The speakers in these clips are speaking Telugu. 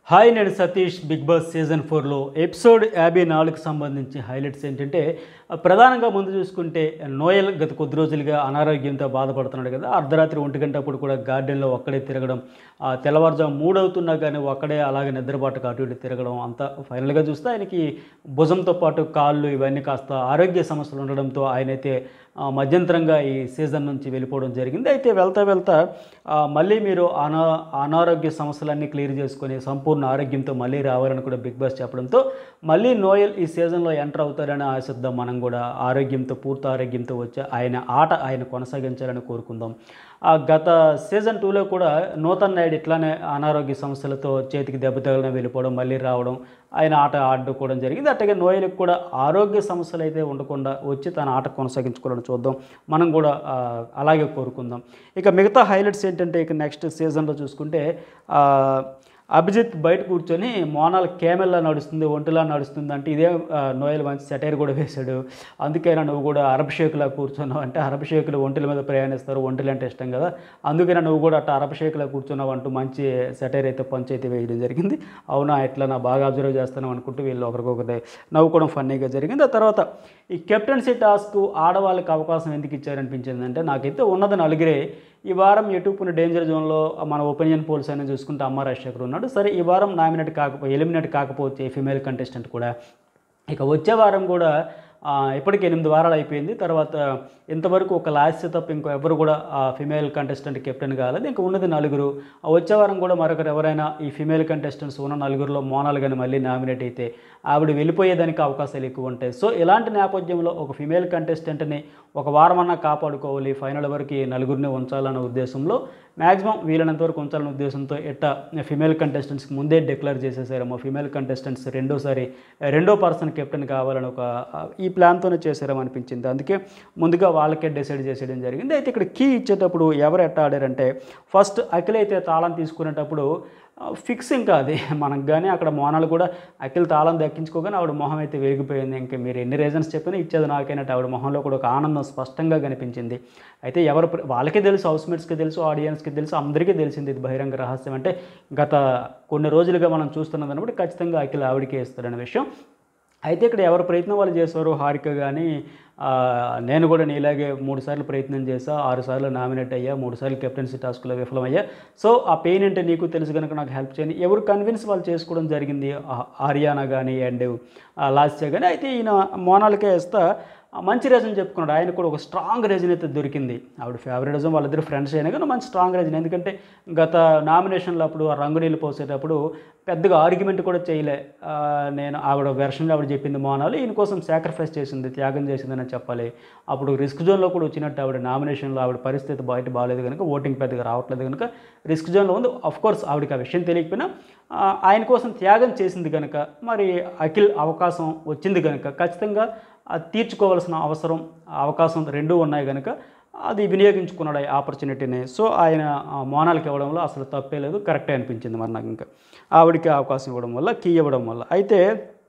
హాయ్ నేను సతీష్ బిగ్ బాస్ సీజన్ ఫోర్లో ఎపిసోడ్ యాభై నాలుగుకి సంబంధించి హైలైట్స్ ఏంటంటే ఆ, ప్రధానంగా ముందు చూసుకుంటే నోయల్ గత కొద్ది రోజులుగా అనారోగ్యంతో బాధపడుతున్నాడు కదా అర్ధరాత్రి ఒంటి గంట అప్పుడు కూడా గార్డెన్లో ఒక్కడే తిరగడం ఆ, తెల్లవారుజాము మూడు అవుతున్నా కానీ ఒక్కడే అలాగే నిద్రపాటుకు అటు ఇటు తిరగడం అంతా ఫైనల్గా చూస్తే ఆయనకి భుజంతో పాటు కాళ్ళు ఇవన్నీ కాస్త ఆరోగ్య సమస్యలు ఉండడంతో ఆయనైతే ఆ, మధ్యంతరంగా ఈ సీజన్ నుంచి వెళ్ళిపోవడం జరిగింది అయితే వెళ్తా వెళ్తా ఆ, మళ్ళీ మీరు అనా అనారోగ్య సమస్యలన్నీ క్లియర్ చేసుకొని సంపూర్ణ ఆరోగ్యంతో మళ్ళీ రావాలని కూడా బిగ్ బాస్ చెప్పడంతో మళ్ళీ నోయల్ ఈ సీజన్లో ఎంటర్ అవుతారని ఆశిద్దాం మనం కూడా ఆరోగ్యంతో పూర్తి ఆరోగ్యంతో వచ్చి ఆయన ఆట ఆయన కొనసాగించాలని కోరుకుందాం ఆ గత సీజన్ టూలో కూడా నూతన్ నాయుడు ఇట్లానే అనారోగ్య సమస్యలతో చేతికి దెబ్బ తగలడం వెళ్ళిపోవడం మళ్ళీ రావడం ఆయన ఆట ఆడుకోవడం జరిగింది అట్లాగే నోయలకు కూడా ఆరోగ్య సమస్యలు అయితే ఉండకుండా వచ్చి తన ఆట కొనసాగించుకోవాలని చూద్దాం మనం కూడా ఆ, అలాగే కోరుకుందాం ఇక మిగతా హైలైట్స్ ఏంటంటే ఇక నెక్స్ట్ సీజన్లో చూసుకుంటే ఆ, అభిజిత్ బయట కూర్చొని మోనాల్ కేమెల్లా నడుస్తుంది ఒంటిలా నడుస్తుంది అంటే ఇదే ఆ, నోయల్ మంచి సెటైర్ కూడా వేశాడు అందుకైనా నువ్వు కూడా అరబ్ షేక్లా కూర్చున్నావు అంటే అరబ్ షేకులు ఒంటిల మీద ప్రయాణిస్తారు ఒంటిలు అంటే ఇష్టం కదా అందుకైనా నువ్వు కూడా అట్లా అరబ్ షేక్లా కూర్చున్నావు అంటూ మంచి సెటైర్ అయితే పంచాయితీ వేయడం జరిగింది అవునా ఇట్లా నా బాగా అబ్జర్వ్ చేస్తాను అనుకుంటూ వీళ్ళు ఒకరికొకరి నవ్వుకోవడం ఫన్నీగా జరిగింది ఆ తర్వాత ఈ కెప్టెన్సీ టాస్క్ ఆడవాళ్ళకి అవకాశం ఎందుకు ఇచ్చారనిపించింది అంటే నాకైతే ఉన్నది నలుగురే ఈ వారం ఎటుపున డేంజర్ జోన్లో మన ఒపీనియన్ పోల్స్ అనేది చూసుకుంటే అమ్మ రాజశేఖర్ ఉన్నాడు సరే ఈ వారం నామినేట్ కాకపోతే ఎలిమినేట్ కాకపోతే ఫిమేల్ కంటెస్టెంట్ కూడా ఇక వచ్చే వారం కూడా ఆ, ఇప్పటికి ఎనిమిది వారాలు అయిపోయింది తర్వాత ఇంతవరకు ఒక లాస్ట్ తప్ప ఇంకో ఎవరు కూడా ఆ ఫిమేల్ కంటెస్టెంట్ కెప్టెన్ కాలేదు ఇంకా ఉన్నది నలుగురు ఆ వచ్చే వారం కూడా మరొకరు ఎవరైనా ఈ ఫిమేల్ కంటెస్టెంట్స్ ఉన్న నలుగురిలో మోనాలు కానీ మళ్ళీ నామినేట్ అయితే ఆవిడ వెళ్ళిపోయేదానికి అవకాశాలు ఎక్కువ ఉంటాయి సో ఇలాంటి నేపథ్యంలో ఒక ఫిమేల్ కంటెస్టెంట్ని ఒక వారం అన్నా కాపాడుకోవాలి ఫైనల్ వరకు ఈ నలుగురిని ఉంచాలన్న ఉద్దేశంలో మ్యాక్సిమం వీలైనంత వరకు ఉంచాలన్న ఉద్దేశంతో ఎట్ట ఫిమేల్ కంటెస్టెంట్స్కి ముందే డిక్లేర్ చేసేసారేమో ఫిమేల్ కంటెస్టెంట్స్ రెండోసారి రెండో పర్సన్ కెప్టెన్ కావాలని ఒక ఆ, ఈ ప్లాన్తోనే చేశారేమో అనిపించింది అందుకే ముందుగా వాళ్ళకే డిసైడ్ చేసేయడం జరిగింది అయితే ఇక్కడ కీ ఇచ్చేటప్పుడు ఎవరు ఎట్ట ఆడారంటే ఫస్ట్ అఖిల్ అయితే తాళం తీసుకునేటప్పుడు ఫిక్స్ ఇంకా అది మనకు కానీ అక్కడ మోనాలు కూడా అఖిల్ తాళం దక్కించుకోగానే ఆవిడ మొహం అయితే వేగిపోయింది ఇంకా మీరు ఎన్ని రీజన్స్ చెప్పినా ఇచ్చేది నాకైనట్టు ఆవిడ మొహంలో కూడా ఒక ఆనందం స్పష్టంగా కనిపించింది అయితే ఎవరు ప్ర- వాళ్ళకే తెలుసు హౌస్మేట్స్కి తెలుసు ఆడియన్స్కి తెలుసు అందరికీ తెలిసింది ఇది బహిరంగ రహస్యం అంటే గత కొన్ని రోజులుగా మనం చూస్తున్నదాన్ని బట్టి ఖచ్చితంగా అఖిల్ ఆవిడకే ఇస్తాడనే విషయం అయితే ఇక్కడ ఎవరు ప్రయత్నం వాళ్ళు చేశారు హారిక కానీ ఆ, నేను కూడా నీలాగే మూడు సార్లు ప్రయత్నం చేశా ఆరు సార్లు నామినేట్ అయ్యా మూడు సార్లు కెప్టెన్సీ టాస్క్లో విఫలమయ్యా సో ఆ పెయిన్ అంటే నీకు తెలుసు కనుక నాకు హెల్ప్ చేయండి ఎవరు కన్విన్స్ వాళ్ళు చేసుకోవడం జరిగింది ఆ- ఆర్యానా కానీ అండ్ లాస్యా కానీ అయితే ఈయన మోనాలకే ఇస్తా ఆ మంచి రీజన్ చెప్పుకున్నాడు ఆయన కూడా ఒక స్ట్రాంగ్ రీజన్ అయితే దొరికింది ఆవిడ ఫేవరెటిజం వాళ్ళిద్దరు ఫ్రెండ్స్ అయినా కానీ మంచి స్ట్రాంగ్ రీజన్ ఎందుకంటే గత నామినేషన్లో అప్పుడు ఆ రంగు నీళ్ళు పోసేటప్పుడు పెద్దగా ఆర్గ్యుమెంట్ కూడా చేయలే ఆ, నేను ఆవిడ వెర్షన్లో ఆవిడ చెప్పింది మోనాలు ఈయన కోసం సాక్రిఫైస్ చేసింది త్యాగం చేసిందని చెప్పాలి అప్పుడు రిస్క్ జోన్లో కూడా వచ్చినట్టు ఆవిడ నామినేషన్లో ఆవిడ పరిస్థితి బయట బాగాలేదు కనుక ఓటింగ్ పెద్దగా రావట్లేదు కనుక రిస్క్ జోన్లో ఉంది అఫ్ కోర్స్ ఆవిడకి ఆ విషయం తెలియకపోయినా ఆ, ఆయన కోసం త్యాగం చేసింది కనుక మరి అఖిల్ అవకాశం వచ్చింది కనుక ఖచ్చితంగా అది తీర్చుకోవాల్సిన అవసరం అవకాశం రెండూ ఉన్నాయి కనుక అది వినియోగించుకున్నాడు ఆ ఆపర్చునిటీని సో ఆయన ఆ, మోనాలకి ఇవ్వడంలో అసలు తప్పే లేదు కరెక్టే అనిపించింది మరి నాకు ఇంకా ఆవిడకి అవకాశం ఇవ్వడం వల్ల కీ ఇవ్వడం వల్ల అయితే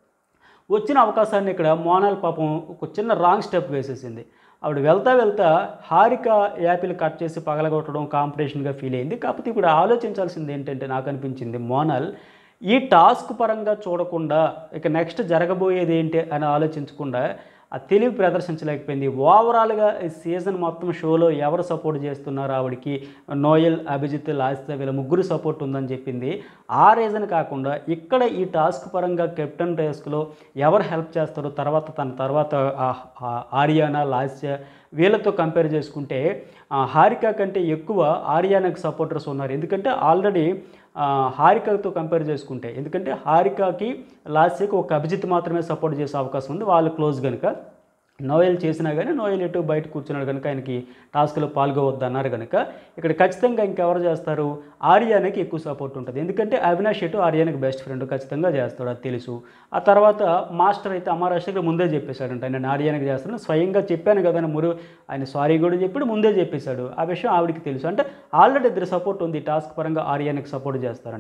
వచ్చిన అవకాశాన్ని ఇక్కడ మోనాల్ పాపం ఒక చిన్న రాంగ్ స్టెప్ వేసేసింది ఆవిడ వెళ్తా వెళ్తా హారిక యాపిల్ కట్ చేసి పగలగొట్టడం కాంపిటీషన్గా ఫీల్ అయింది కాకపోతే ఇప్పుడు ఆలోచించాల్సింది ఏంటంటే నాకు అనిపించింది మోనాల్ ఈ టాస్క్ పరంగా చూడకుండా ఇక నెక్స్ట్ జరగబోయేది ఏంటి అని ఆలోచించకుండా ఆ తెలివి ప్రదర్శించలేకపోయింది ఓవరాల్గా ఈ సీజన్ మొత్తం షోలో ఎవరు సపోర్ట్ చేస్తున్నారు ఆవిడకి నోయల్ అభిజిత్ లాస్తా వీళ్ళ ముగ్గురు సపోర్ట్ ఉందని చెప్పింది ఆ రీజన్ కాకుండా ఇక్కడ ఈ టాస్క్ పరంగా కెప్టెన్ టాస్క్లో ఎవరు హెల్ప్ చేస్తారో తర్వాత తన తర్వాత ఆ- ఆ ఆర్యానా లాస్య వీళ్ళతో కంపేర్ చేసుకుంటే ఆ, హారిక కంటే ఎక్కువ ఆర్యానాకి సపోర్టర్స్ ఉన్నారు ఎందుకంటే ఆల్రెడీ ఆ, హారికతో కంపేర్ చేసుకుంటే ఎందుకంటే హారికకి లాస్యకి ఒక అభిజిత్ మాత్రమే సపోర్ట్ చేసే అవకాశం ఉంది వాళ్ళు క్లోజ్ కనుక నోయల్ చేసినా కానీ నోయల్ ఎటు బయట కూర్చున్నాడు కనుక ఆయనకి టాస్క్లో పాల్గొవద్దు అన్నారు కనుక ఇక్కడ ఖచ్చితంగా ఇంకెవరు చేస్తారు ఆర్యానికి ఎక్కువ సపోర్ట్ ఉంటుంది ఎందుకంటే అవినాష్ ఎటు ఆర్యానికి బెస్ట్ ఫ్రెండ్ ఖచ్చితంగా చేస్తాడు అది తెలుసు ఆ తర్వాత మాస్టర్ అయితే అమరాష్ట్రకి ముందే చెప్పేశాడంట నేను ఆర్యానికి చేస్తాను స్వయంగా చెప్పాను కదా అని మురు ఆయన సారీ కూడా చెప్పాడు ముందే చెప్పేశాడు ఆ విషయం ఆవిడకి తెలుసు అంటే ఆల్రెడీ ఇద్దరు సపోర్ట్ ఉంది టాస్క్ పరంగా ఆర్యానికి సపోర్ట్ చేస్తారని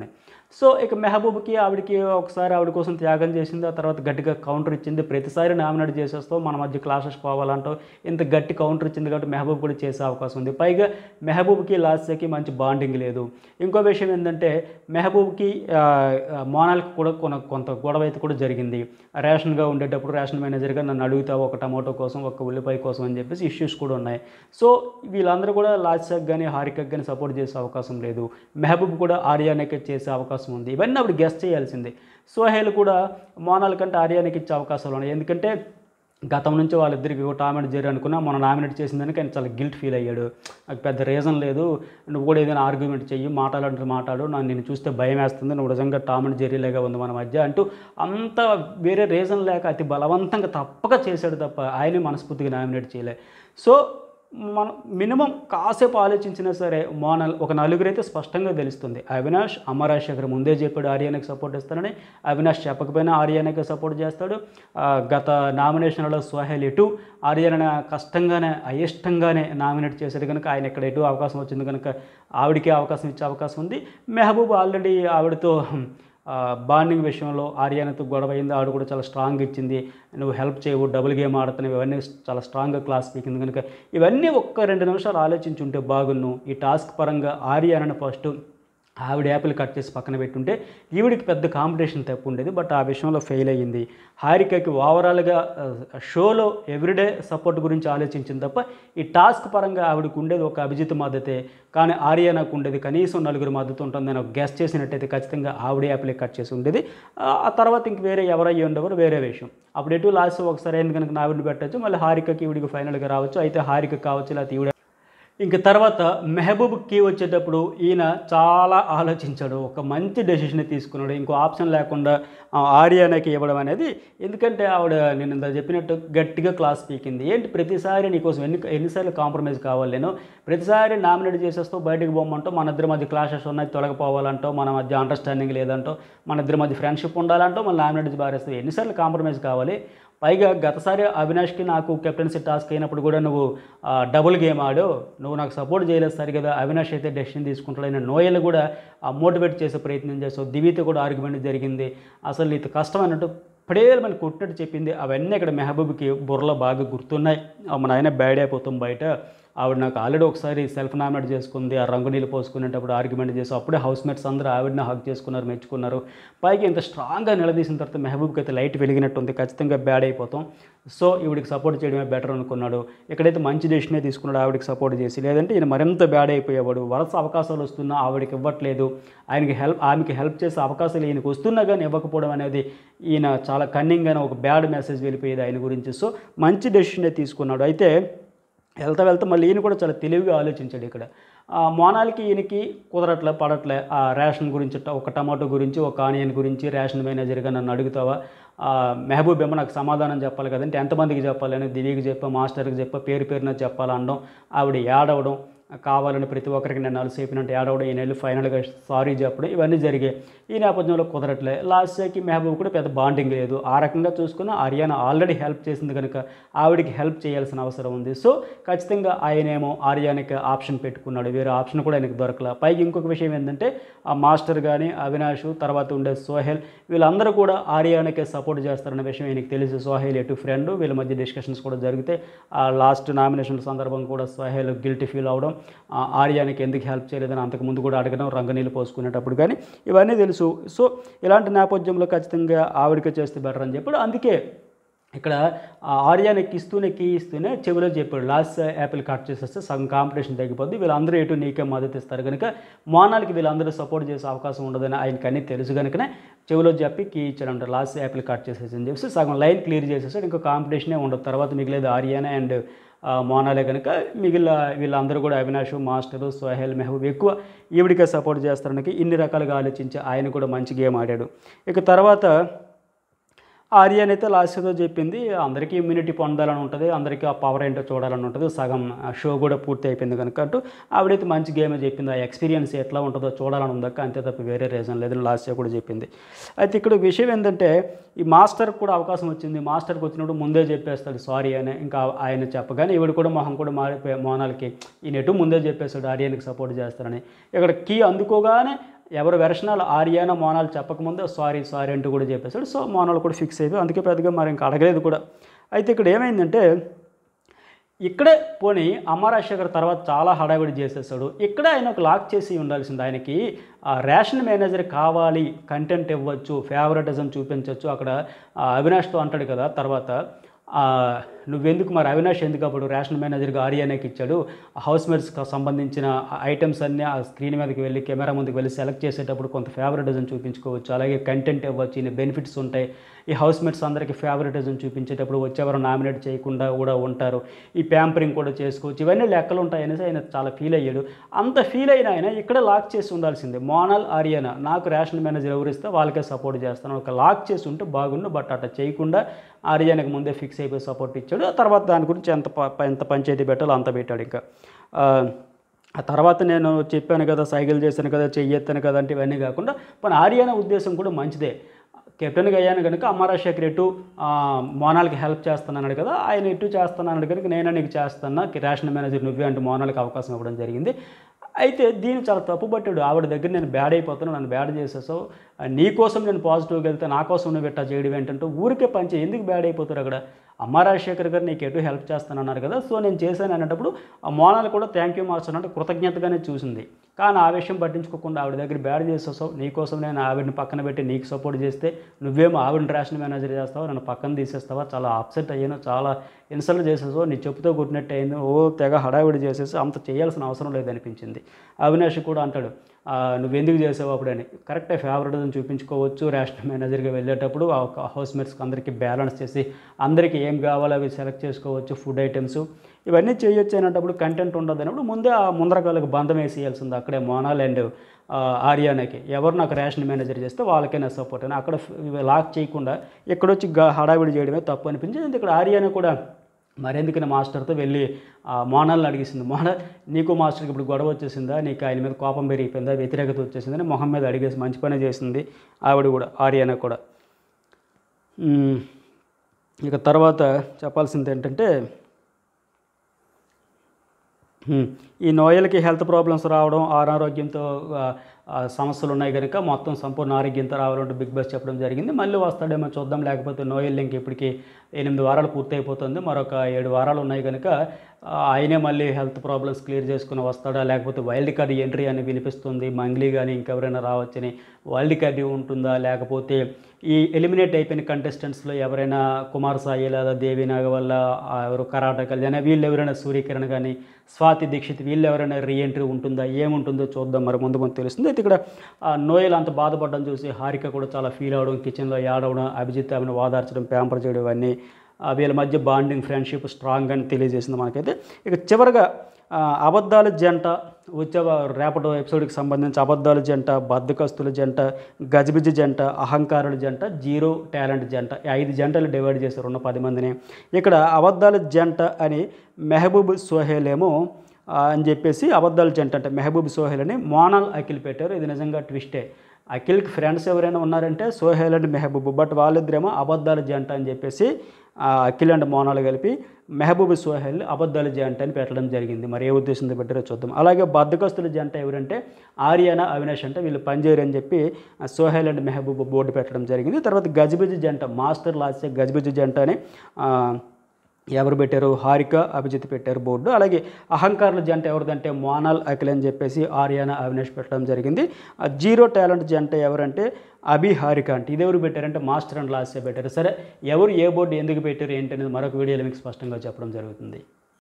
సో ఇక మెహబూబ్కి ఆవిడకి ఒకసారి ఆవిడ కోసం త్యాగం చేసింది ఆ తర్వాత గట్టిగా కౌంటర్ ఇచ్చింది ప్రతిసారి నామినేట్ చేసేస్తావు మన మధ్య క్లాసెస్ పోవాలంటావు ఇంత గట్టి కౌంటర్ ఇచ్చింది కాబట్టి మెహబూబ్ కూడా చేసే అవకాశం ఉంది పైగా మెహబూబ్కి లాస్యకి మంచి బాండింగ్ లేదు ఇంకో విషయం ఏంటంటే మెహబూబ్కి ఆ, ఆ, మోనాల్కి కూడా కొన కొంత గొడవ అయితే కూడా జరిగింది రేషన్గా ఉండేటప్పుడు రేషన్ మేనేజర్గా నన్ను అడుగుతావు ఒక టమాటో కోసం ఒక ఉల్లిపాయ కోసం అని చెప్పేసి ఇష్యూస్ కూడా ఉన్నాయి సో వీళ్ళందరూ కూడా లాస్యాక్ కానీ హారికకి కానీ సపోర్ట్ చేసే అవకాశం లేదు మెహబూబ్ కూడా ఆర్యానికి చేసే అవకాశం ఉంది ఇవన్నీ అప్పుడు గెస్ట్ చేయాల్సిందే సోహేల్ కూడా మోనాల్ కంటే ఆర్యానికి ఇచ్చే అవకాశాలు ఉన్నాయి ఎందుకంటే గతం నుంచి వాళ్ళిద్దరికి టామ్ అండ్ జెర్రీ అనుకున్నా మనం నామినేట్ చేసిందని ఆయన చాలా గిల్ట్ ఫీల్ అయ్యాడు నాకు పెద్ద రీజన్ లేదు నువ్వు కూడా ఏదైనా ఆర్గ్యుమెంట్ చెయ్యి మాట్లాడంటే మాట్లాడు నన్ను నేను చూస్తే భయం వేస్తుంది నువ్వు నిజంగా టామ్ అండ్ జెర్రీ లాగా ఉంది మన మధ్య అంటూ అంత వేరే రీజన్ లేక అతి బలవంతంగా తప్పక చేశాడు తప్ప ఆయనే మనస్ఫూర్తిగా నామినేట్ చేయలే సో మనం మినిమం కాసేపు ఆలోచించినా సరే మన ఒక నలుగురైతే స్పష్టంగా తెలుస్తుంది అవినాష్ అమరాశేఖర్ ముందే చెప్పాడు ఆర్యానికి సపోర్ట్ ఇస్తానని అవినాష్ చెప్పకపోయినా ఆర్యానికి సపోర్ట్ చేస్తాడు ఆ, గత నామినేషన్లో సోహెల్ ఎటు ఆర్యాన కష్టంగానే అయిష్టంగానే నామినేట్ చేశాడు కనుక ఆయన ఇక్కడ ఎటు అవకాశం వచ్చింది కనుక ఆవిడకే అవకాశం ఇచ్చే అవకాశం ఉంది మెహబూబ్ ఆల్రెడీ ఆవిడతో ఆ, బాండింగ్ విషయంలో ఆర్యానతో గొడవ అయింది ఆవిడ కూడా చాలా స్ట్రాంగ్ ఇచ్చింది నువ్వు హెల్ప్ చేయవు డబుల్ గేమ్ ఆడుతున్నావు ఇవన్నీ చాలా స్ట్రాంగ్గా క్లాస్ పీకింది కనుక ఇవన్నీ ఒక్క రెండు నిమిషాలు ఆలోచించుంటే బాగున్ను ఈ టాస్క్ పరంగా ఆర్యానని ఫస్ట్ ఆవిడ యాపిల్ కట్ చేసి పక్కన పెట్టుంటే ఈవిడికి పెద్ద కాంపిటీషన్ తప్పు ఉండేది బట్ ఆ విషయంలో ఫెయిల్ అయ్యింది హారికకి ఓవరాల్గా ఆ, షోలో ఎవ్రీడే సపోర్ట్ గురించి ఆలోచించింది తప్ప ఈ టాస్క్ పరంగా ఆవిడకు ఉండేది ఒక అభిజిత్ మద్దతే కానీ ఆర్య నాకు ఉండేది కనీసం నలుగురు మద్దతు ఉంటుంది నేను గెస్ట్ చేసినట్టయితే ఖచ్చితంగా ఆవిడ యాపిల్ కట్ చేసి ఉండేది ఆ ఆ తర్వాత ఇంక వేరే ఎవరయ్యి ఉండేవారు వేరే విషయం అప్పుడు ఎటు లాస్ట్ ఒకసారి అయింది కనుక నావిడిని పెట్టచ్చు మళ్ళీ హారికకి ఈవిడికి ఫైనల్గా రావచ్చు అయితే హారిక కావచ్చు లేకపోతే ఈవిడ ఇంక తర్వాత మెహబూబ్కి వచ్చేటప్పుడు ఈయన చాలా ఆలోచించాడు ఒక మంచి డెసిషన్ తీసుకున్నాడు ఇంకో ఆప్షన్ లేకుండా ఆ, ఆర్యానాకి ఇవ్వడం అనేది ఎందుకంటే ఆవిడ నేను ఇంత చెప్పినట్టు గట్టిగా క్లాస్ పీకింది ఏంటి ప్రతిసారి నీకోసం ఎన్ని ఎన్నిసార్లు కాంప్రమైజ్ కావాలి నేను ప్రతిసారి నామినేట్ చేసేస్తావు బయటకు పోమంటావు మన ఇద్దరి మధ్య క్లాషెస్ ఉన్నాయి తొలగిపోవాలంటావు మన మధ్య అండర్స్టాండింగ్ లేదంటావు మన ఇద్దరి మధ్య ఫ్రెండ్షిప్ ఉండాలంటావు మళ్ళీ నామినేట్ బారేస్తావు ఎన్నిసార్లు కాంప్రమైజ్ కావాలి పైగా గతసారి అవినాష్కి నాకు కెప్టెన్సీ టాస్క్ అయినప్పుడు కూడా నువ్వు ఆ, డబుల్ గేమ్ ఆడు నువ్వు నాకు సపోర్ట్ చేయలేదు సరి కదా అవినాష్ అయితే డెసిషన్ తీసుకుంటాడు ఆయన నోయల్ కూడా మోటివేట్ చేసే ప్రయత్నం చేసావు దివితో కూడా ఆర్గ్యుమెంట్ జరిగింది అసలు నీకు కష్టం అన్నట్టు పడేలు మనకు కొట్టినట్టు చెప్పింది అవన్నీ ఇక్కడ మెహబూబ్కి బుర్రలో బాగా గుర్తున్నాయి ఆ, మన ఆయన బ్యాడ్ అయిపోతాం బయట ఆవిడ నాకు ఆల్రెడీ ఒకసారి సెల్ఫ్ నామినేట్ చేసుకుంది ఆ రంగు నీళ్ళు పోసుకునేటప్పుడు ఆర్గ్యుమెంట్ చేసి అప్పుడే హౌస్ మేట్స్ అందరూ ఆవిడని హక్ చేసుకున్నారు మెచ్చుకున్నారు పైకి ఇంత స్ట్రాంగ్గా నిలదీసిన తర్వాత మెహబూబ్కి అయితే లైట్ వెలిగినట్టు ఉంది ఖచ్చితంగా బ్యాడ్ అయిపోతాం సో ఈవిడికి సపోర్ట్ చేయడమే బెటర్ అనుకున్నాడు ఎక్కడైతే మంచి డెసిషనే తీసుకున్నాడు ఆవిడకి సపోర్ట్ చేసి లేదంటే ఈయన మరింత బ్యాడ్ అయిపోయేవాడు వరుస అవకాశాలు వస్తున్నా ఆవిడకి ఇవ్వట్లేదు ఆయనకి హెల్ప్ ఆమెకి హెల్ప్ చేసే అవకాశాలు ఈయనకి వస్తున్నా కానీ ఇవ్వకపోవడం అనేది ఈయన చాలా కన్నింగ్గానే ఒక బ్యాడ్ మెసేజ్ వెళ్ళిపోయేది ఆయన గురించి సో మంచి డెసిషనే తీసుకున్నాడు అయితే వెళ్తా వెళ్తా మళ్ళీ ఈయన కూడా చాలా తెలివిగా ఆలోచించాడు ఇక్కడ ఆ మోనాల్కి ఈయనకి కుదరట్లే పడట్లే ఆ రేషన్ గురించి ట- ఒక టమాటో గురించి ఒక ఆనియన్ గురించి రేషన్ మేనేజర్గా నన్ను అడుగుతావా ఆ మెహబూబ్ ఏమో నాకు సమాధానం చెప్పాలి కదంటే ఎంతమందికి చెప్పాలని దివ్యకి చెప్పా మాస్టర్కి చెప్పా పేరు పేరున చెప్పాలనడం ఆవిడ ఏడవడం కావాలని ప్రతి ఒక్కరికి నేను అలసేపినట్టు ఏడవడం ఈయన వెళ్ళి ఫైనల్గా సారీ చెప్పడం ఇవన్నీ జరిగాయి ఈ నేపథ్యంలో కుదరట్లే లాస్ట్కి మెహబూబ్ కూడా పెద్ద బాండింగ్ లేదు ఆ రకంగా చూసుకున్న ఆర్యానా ఆల్రెడీ హెల్ప్ చేసింది కనుక ఆవిడకి హెల్ప్ చేయాల్సిన అవసరం ఉంది సో ఖచ్చితంగా ఆయనేమో ఆర్యానికి ఆప్షన్ పెట్టుకున్నాడు వేరే ఆప్షన్ కూడా ఆయనకు దొరకలే పైకి ఇంకొక విషయం ఏంటంటే ఆ మాస్టర్ కానీ అవినాష్ తర్వాత ఉండే సోహెల్ వీళ్ళందరూ కూడా ఆర్యానికే సపోర్ట్ చేస్తారన్న విషయం ఆయనకి తెలుసు సోహెల్ ఎటు ఫ్రెండ్ వీళ్ళ మధ్య డిస్కషన్స్ కూడా జరిగితే ఆ లాస్ట్ నామినేషన్ సందర్భం కూడా సోహెల్ గిల్టీ ఫీల్ అవడం ఆ ఆర్యానికి ఎందుకు హెల్ప్ చేయలేదని అంతకుముందు కూడా అడగడం రంగనీళ్ళు పోసుకునేటప్పుడు కానీ ఇవన్నీ తెలుసు సో ఇలాంటి నేపథ్యంలో ఖచ్చితంగా ఆవిడకే చేస్తే బెటర్ అని చెప్పాడు అందుకే ఇక్కడ ఆ ఆర్యాని ఎక్కిస్తూనే కీ ఇస్తూనే చెవిలో చెప్పాడు లాస్ట్ యాపిల్ కట్ చేసేస్తే సగం కాంపిటీషన్ తగ్గిపోద్ది వీళ్ళందరూ ఎటు నీకే మద్దతు ఇస్తారు కనుక మోనాల్కి వీళ్ళందరూ సపోర్ట్ చేసే అవకాశం ఉండదని ఆయనకి అన్నీ తెలుసు కనుకనే చెవిలో చెప్పి కీ ఇచ్చాడంట లాస్ట్ యాపిల్ కట్ చేసేసి అని చెప్పేసి సగం లైన్ క్లియర్ చేసేసాడు ఇంకా కాంపిటీషనే ఉండదు తర్వాత మిగిలేదు ఆర్యానా అండ్ ఆ, మోనాలే కనుక మిగిలిన వీళ్ళందరూ కూడా అవినాష్ మాస్టరు సోహెల్ మెహబూబ్ ఎక్కువ ఈవిడికే సపోర్ట్ చేస్తారనికి ఇన్ని రకాలుగా ఆలోచించి ఆయన కూడా మంచి గేమ్ ఆడాడు ఇక తర్వాత ఆర్యన్ అయితే లాస్ట్ ఏదో చెప్పింది అందరికీ ఇమ్యూనిటీ పొందాలని ఉంటుంది అందరికీ ఆ పవర్ ఏంటో చూడాలని ఉంటుంది సగం షో కూడా పూర్తి అయిపోయింది కనుక అంటూ ఆవిడైతే మంచి గేమే చెప్పింది ఆ ఎక్స్పీరియన్స్ ఎట్లా ఉంటుందో చూడాలని ఉందక్క అంతే తప్ప వేరే రీజన్ లేదు లాస్ట్ ఇయర్ కూడా చెప్పింది అయితే ఇక్కడ విషయం ఏంటంటే ఈ మాస్టర్కి కూడా అవకాశం వచ్చింది మాస్టర్కి వచ్చినప్పుడు ముందే చెప్పేస్తాడు సారీ అని ఇంకా ఆయన చెప్పగానే ఈవిడ కూడా మొహం కూడా మారిపోయి మోనాలకి ఈయన ఎటు ముందే చెప్పేస్తాడు ఆర్యన్కి సపోర్ట్ చేస్తారని ఇక్కడ కీ అందుకోగానే ఎవరు వెర్షనాలు ఆర్యానా మోనాలు చెప్పకముందే సారీ సారీ అంటూ కూడా చెప్పేశాడు సో మోనాలు కూడా ఫిక్స్ అయిపోయి అందుకే పెద్దగా మరి ఇంకా అడగలేదు కూడా అయితే ఇక్కడ ఏమైందంటే ఇక్కడే పోనీ అమ్మ రాజశేఖర్ తర్వాత చాలా హడావిడి చేసేసాడు ఇక్కడే ఆయన ఒక లాక్ చేసి ఉండాల్సింది ఆయనకి ఆ రేషన్ మేనేజర్ కావాలి కంటెంట్ ఇవ్వచ్చు ఫేవరెటిజం చూపించవచ్చు అక్కడ ఆ, అవినాష్తో అంటాడు కదా తర్వాత ఆ, నువ్వెందుకు మరి అవినాష్ ఎందుకు అప్పుడు రేషన్ మేనేజర్గా ఆర్యానాకి ఇచ్చాడు హౌస్ మేట్స్కి సంబంధించిన ఐటమ్స్ అన్నీ ఆ స్క్రీన్ మీదకి వెళ్ళి కెమెరా ముందుకు వెళ్ళి సెలెక్ట్ చేసేటప్పుడు కొంత ఫేవరెటిజం చూపించుకోవచ్చు అలాగే కంటెంట్ ఇవ్వచ్చు ఇన్ని బెనిఫిట్స్ ఉంటాయి ఈ హౌస్ మేట్స్ అందరికీ ఫేవరెటిజం చూపించేటప్పుడు వచ్చేవారు నామినేట్ చేయకుండా కూడా ఉంటారు ఈ ప్యాంపరింగ్ కూడా చేసుకోవచ్చు ఇవన్నీ లెక్కలు ఉంటాయి అనేసి ఆయన చాలా ఫీల్ అయ్యాడు అంత ఫీల్ అయిన ఆయన ఇక్కడ లాక్ చేసి ఉండాల్సిందే మోనల్ ఆర్యనా నాకు రేషన్ మేనేజర్ ఎవరిస్తే వాళ్ళకే సపోర్ట్ చేస్తాను ఒక లాక్ చేసి ఉంటే బాగుండు బట్ అట్లా చేయకుండా ఆర్యానికి ముందే ఫిక్స్ అయిపోయి సపోర్ట్ ఇచ్చాడు ఆ తర్వాత దాని గురించి ఎంత ప- ఎంత పంచాయతీ పెట్టాలో అంత పెట్టాడు ఇంకా ఆ, ఆ తర్వాత నేను చెప్పాను కదా సైకిల్ చేశాను కదా చెయ్యెత్తాను కదా అంటే ఇవన్నీ కాకుండా మన ఆర్యానా ఉద్దేశం కూడా మంచిదే కెప్టెన్గా అయ్యాను కనుక అమ్మారాజశేఖర్ ఎటు ఆ, మోనాల్కి హెల్ప్ చేస్తున్నాడు కదా ఆయన ఎటు చేస్తున్నాడు కనుక నేను నీకు చేస్తాను రేషన్ మేనేజర్ నువ్వే అంటే మోనాల్కి అవకాశం ఇవ్వడం జరిగింది అయితే దీన్ని చాలా తప్పుపట్టాడు ఆవిడ దగ్గర నేను బ్యాడ్ అయిపోతాను నన్ను బ్యాడ్ చేసేసావు ఆ, నీ కోసం నేను పాజిటివ్గా వెళ్తే నా కోసం నువ్వు ఇట్టా చేయడం ఏంటంటే ఊరికే పంచి ఎందుకు బ్యాడ్ అయిపోతారు అక్కడ అమ్మ రాజశేఖర్ గారు నీకు ఎటు హెల్ప్ చేస్తానన్నారు కదా సో నేను చేశాను అనేటప్పుడు ఆ మోనాలు కూడా థ్యాంక్ యూ మాస్టర్ అంటే కృతజ్ఞతగానే చూసింది కానీ ఆ విషయం పట్టించుకోకుండా ఆవిడ దగ్గర బ్యాడ్ చేసేసావు నీకోసం నేను ఆవిడని పక్కన పెట్టి నీకు సపోర్ట్ చేస్తే నువ్వేమో ఆవిడని రేషన్ మేనేజర్ చేస్తావా నన్ను పక్కన తీసేస్తావా చాలా అప్సెట్ అయ్యాను చాలా ఇన్సల్ట్ చేసేసావు నీ చెప్పుతో కొట్టినట్టు అయింది ఓ తెగ హడావిడి చేసేసి అంత చేయాల్సిన అవసరం లేదనిపించింది అవినాష్ కూడా అంటాడు "ఆ, నువ్వెందుకు చేసావు అప్పుడని కరెక్టే ఫేవరెట్ చూపించుకోవచ్చు రేషన్ మేనేజర్గా వెళ్ళేటప్పుడు ఆ ఒక హౌస్ మేట్స్కి అందరికీ బ్యాలెన్స్ చేసి అందరికీ ఏం కావాలో అవి సెలెక్ట్ చేసుకోవచ్చు ఫుడ్ ఐటమ్స్ ఇవన్నీ చేయొచ్చు అనేటప్పుడు కంటెంట్ ఉండదు అన్నప్పుడు ముందే ఆ ముందరకాలకు బంధం వేసేయాల్సింది అక్కడే మోనాల్ అండ్ ఆర్యానాకి ఎవరు నాకు రేషన్ మేనేజర్ చేస్తే వాళ్ళకే నా సపోర్ట్ అని అక్కడ లాక్ చేయకుండా ఇక్కడొచ్చి గ- హడావిడి చేయడమే తప్పు అనిపించింది ఇక్కడ ఆర్యానా కూడా మరెందుకని మాస్టర్తో వెళ్ళి ఆ మోనాల్ని అడిగేసింది మోనాల్ నీకు మాస్టర్కి ఇప్పుడు గొడవ వచ్చేసిందా నీకు ఆయన మీద కోపం పెరిగిపోయిందా వ్యతిరేకత వచ్చేసిందని మొహం మీద అడిగేసి మంచి పని చేసింది ఆవిడ కూడా ఆర్యానా కూడా మ్మ్. ఇక తర్వాత చెప్పాల్సింది ఏంటంటే హ్మ్. ఈ నోయలకి హెల్త్ ప్రాబ్లమ్స్ రావడం అనారోగ్యంతో ఆ, ఆ, సమస్యలు ఉన్నాయి కనుక మొత్తం సంపూర్ణ ఆరోగ్యంతో రావాలంటే బిగ్ బాస్ చెప్పడం జరిగింది మళ్ళీ వస్తాడేమో చూద్దాం లేకపోతే నోయల్ ఇంక ఇప్పటికి ఎనిమిది వారాలు పూర్తయిపోతుంది మరొక ఏడు వారాలు ఉన్నాయి కనుక ఆ, ఆయనే మళ్ళీ హెల్త్ ప్రాబ్లమ్స్ క్లియర్ చేసుకుని వస్తాడా లేకపోతే వైల్డ్ కార్డ్ ఎంట్రీ అని వినిపిస్తుంది మంగ్లీ కానీ ఇంకెవరైనా రావచ్చని వైల్డ్ కార్డ్ ఉంటుందా లేకపోతే ఈ ఎలిమినేట్ అయిపోయిన కంటెస్టెంట్స్లో ఎవరైనా కుమార్ సాయి లేదా దేవి నాగవల్ల ఆ, ఎవరు కరాట కళ్యాణ్ వీళ్ళు ఎవరైనా సూర్యకిరణ్ కానీ స్వాతి దీక్షిత్ వీళ్ళు ఎవరైనా రీఎంట్రీ ఉంటుందా ఏముంటుందో చూద్దాం మరి ముందు ముందు తెలుస్తుంది అయితే ఇక్కడ ఆ, నోయల్ అంత బాధపడడం చూసి హారిక కూడా చాలా ఫీల్ అవడం కిచెన్లో ఏడవడం అభిజిత్ ఆమెను వాదార్చడం ప్యాంపర్ చేయడం ఇవన్నీ ఆ, వీళ్ళ మధ్య బాండింగ్ ఫ్రెండ్షిప్ స్ట్రాంగ్ అని తెలియజేసింది మనకైతే ఇక చివరిగా ఆ, అబద్ధాల జంట వచ్చే వా- రేపటి ఎపిసోడ్కి సంబంధించి అబద్ధాల జంట బద్దకస్తుల జంట గజిబిజి జంట అహంకారుల జంట జీరో టాలెంట్ జంట ఈ ఐదు జంటలు డివైడ్ చేశారు ఉన్న పది మందిని ఇక్కడ అబద్ధాల జంట అని మెహబూబ్ సోహేల్ ఏమో ఆ, అని చెప్పేసి అబద్ధాల జంట అంటే మెహబూబ్ సోహెల్ అని మోనల్ అఖిల్ పెట్టారు ఇది నిజంగా ట్విస్టే అఖిల్కి ఫ్రెండ్స్ ఎవరైనా ఉన్నారంటే సోహెల్ అండ్ మెహబూబ్ బట్ వాళ్ళిద్దరేమో అబద్ధాల జంట అని చెప్పేసి ఆ, అఖిల్ అండ్ మోనాలు కలిపి మెహబూబ్ సోహెల్ అబద్ధాల జంట అని పెట్టడం జరిగింది మరి ఏ ఉద్దేశంతో పెట్టారో చూద్దాం అలాగే బద్దకస్తుల జంట ఎవరంటే ఆర్యానా అవినాష్ అంటే వీళ్ళు పనిచేయరు అని చెప్పి ఆ, సోహెల్ అండ్ మెహబూబ్ బోర్డు పెట్టడం జరిగింది తర్వాత గజిబిజి జంట మాస్టర్ లాస్య గజిబిజి జంట అని ఆ, ఎవరు పెట్టారు హారిక అభిజిత్ పెట్టారు బోర్డు అలాగే అహంకారుల జంట ఎవరిదంటే మోనాల్ అఖిల్ అని చెప్పేసి ఆర్యానా అవినాష్ పెట్టడం జరిగింది ఆ జీరో టాలెంట్ జంట ఎవరంటే అభి హారిక అంటే ఇది ఎవరు పెట్టారంటే మాస్టర్ అండ్ లాస్య పెట్టారు సరే ఎవరు ఏ బోర్డు ఎందుకు పెట్టారు ఏంటనేది మరొక వీడియోలో మీకు స్పష్టంగా చెప్పడం జరుగుతుంది